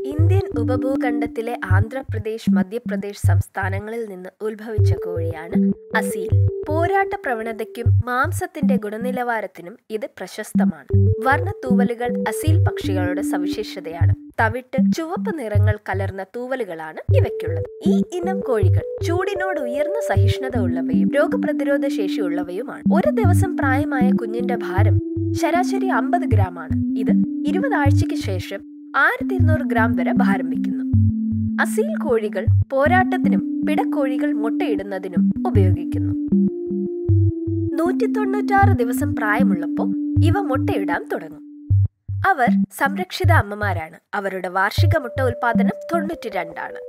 Indian ഉപഭൂഖണ്ഡത്തിലെ ആന്ധ്രാപ്രദേശ് മധ്യപ്രദേശ് സംസ്ഥാനങ്ങളിൽ നിന്ന് ഉത്ഭവിച്ച കോഴിയാണ് അസീൽ പോരാട്ട പ്രവണതയ്ക്കും മാംസത്തിന്റെ ഗുണനിലവാരത്തിനും ഇത് പ്രശസ്തമാണ് വർണ്ണ തൂവലുകൾ അസീൽ പക്ഷികളുടെ സവിശേഷതയാണ് തവിട്ട് ചുവപ്പ് നിറങ്ങൾ കലർന്ന തൂവലുകളാണ് ഇവയ്ക്കുള്ളത് ഈ ഇനം കോഴികൾ ചൂടിനോട് ഉയർന്ന സഹിഷ്ണുത ഉള്ളവയും രോഗപ്രതിരോധ ശേഷിയുള്ളവയുമാണ് ഒരു ദിവസം പ്രായമായ കുഞ്ഞിന്റെ ഭാരം ശരാശരി അമ്പത് ഗ്രാം ആണ് ഇത് ഇരുപത് ആഴ്ചയ്ക്ക് ശേഷം ആയിരത്തി ഇരുന്നൂറ് ഗ്രാം വരെ ഭാരം വയ്ക്കുന്നു അസീൽ കോഴികൾ പോരാട്ടത്തിനും പിടക്കോഴികൾ മുട്ടയിടുന്നതിനും ഉപയോഗിക്കുന്നു നൂറ്റി തൊണ്ണൂറ്റാറ് ദിവസം പ്രായമുള്ളപ്പോൾ ഇവ മുട്ടയിടാൻ തുടങ്ങും അവർ സംരക്ഷിത അമ്മമാരാണ് അവരുടെ വാർഷിക മുട്ട ഉൽപാദനം തൊണ്ണൂറ്റി രണ്ടാണ്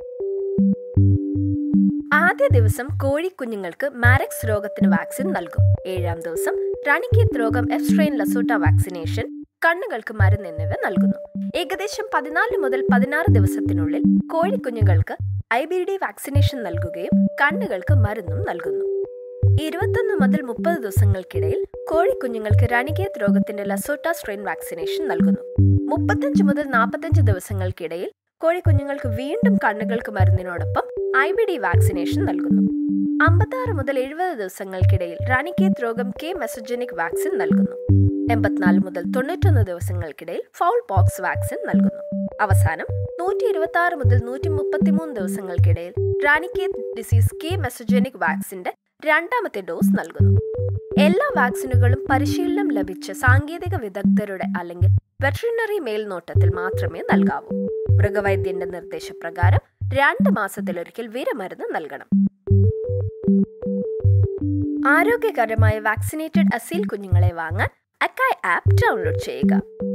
ആദ്യ ദിവസം കോഴിക്കുഞ്ഞുങ്ങൾക്ക് മാരക്സ് രോഗത്തിന് വാക്സിൻ നൽകും ഏഴാം ദിവസം റാണിക്കേത്ത് രോഗം എഫ് സ്ട്രെയിൻ ലസോട്ട വാക്സിനേഷൻ കണ്ണുകൾക്ക് മരുന്ന് എന്നിവ നൽകുന്നു ഏകദേശം പതിനാല് മുതൽ പതിനാറ് ദിവസത്തിനുള്ളിൽ കോഴിക്കുഞ്ഞുങ്ങൾക്ക് ഐ ബി ഡി വാക്സിനേഷൻ നൽകുകയും കണ്ണുകൾക്ക് മരുന്നും നൽകുന്നു ഇരുപത്തൊന്ന് മുതൽ മുപ്പത് ദിവസങ്ങൾക്കിടയിൽ കോഴിക്കുഞ്ഞുങ്ങൾക്ക് റാണിക്കേത്ത് രോഗത്തിന്റെ ലസോട്ട സ്ട്രെയിൻ വാക്സിനേഷൻ നൽകുന്നു മുപ്പത്തഞ്ച് മുതൽ നാൽപ്പത്തഞ്ച് ദിവസങ്ങൾക്കിടയിൽ കോഴിക്കുഞ്ഞുങ്ങൾക്ക് വീണ്ടും കണ്ണുകൾക്ക് മരുന്നിനോടൊപ്പം ഐ ബി ഡി വാക്സിനേഷൻ നൽകുന്നു അമ്പത്താറ് മുതൽ എഴുപത് ദിവസങ്ങൾക്കിടയിൽ റാണിക്കേത്ത് രോഗം കെ മെസജനിക് വാക്സിൻ നൽകുന്നു എൺപത്തിനാല് മുതൽ തൊണ്ണൂറ്റൊന്ന് ദിവസങ്ങൾക്കിടയിൽ ഫൗൾ പോക്സ് വാക്സിൻ നൽകുന്നു അവസാനം നൂറ്റി ഇരുപത്തി ആറ് മുതൽ നൂറ്റി മുപ്പത്തിമൂന്ന് ദിവസങ്ങൾക്കിടയിൽ റാണിക്കേത്ത് ഡിസീസ് കെ മെസജനിക് വാക്സിന്റെ രണ്ടാമത്തെ ഡോസ് നൽകുന്നു എല്ലാ വാക്സിനുകളും പരിശീലനം ലഭിച്ച സാങ്കേതിക വിദഗ്ധരുടെ അല്ലെങ്കിൽ വെറ്ററിനറി മേൽനോട്ടത്തിൽ മാത്രമേ നൽകാവൂ മൃഗവൈദ്യന്റെ നിർദ്ദേശപ്രകാരം രണ്ട് മാസത്തിലൊരിക്കൽ വിരമരുന്ന് നൽകണം ആരോഗ്യകരമായ വാക്സിനേറ്റഡ് അസീൽ കുഞ്ഞുങ്ങളെ വാങ്ങാൻ അക്കായ് ആപ്പ് ഡൗൺലോഡ് ചെയ്യുക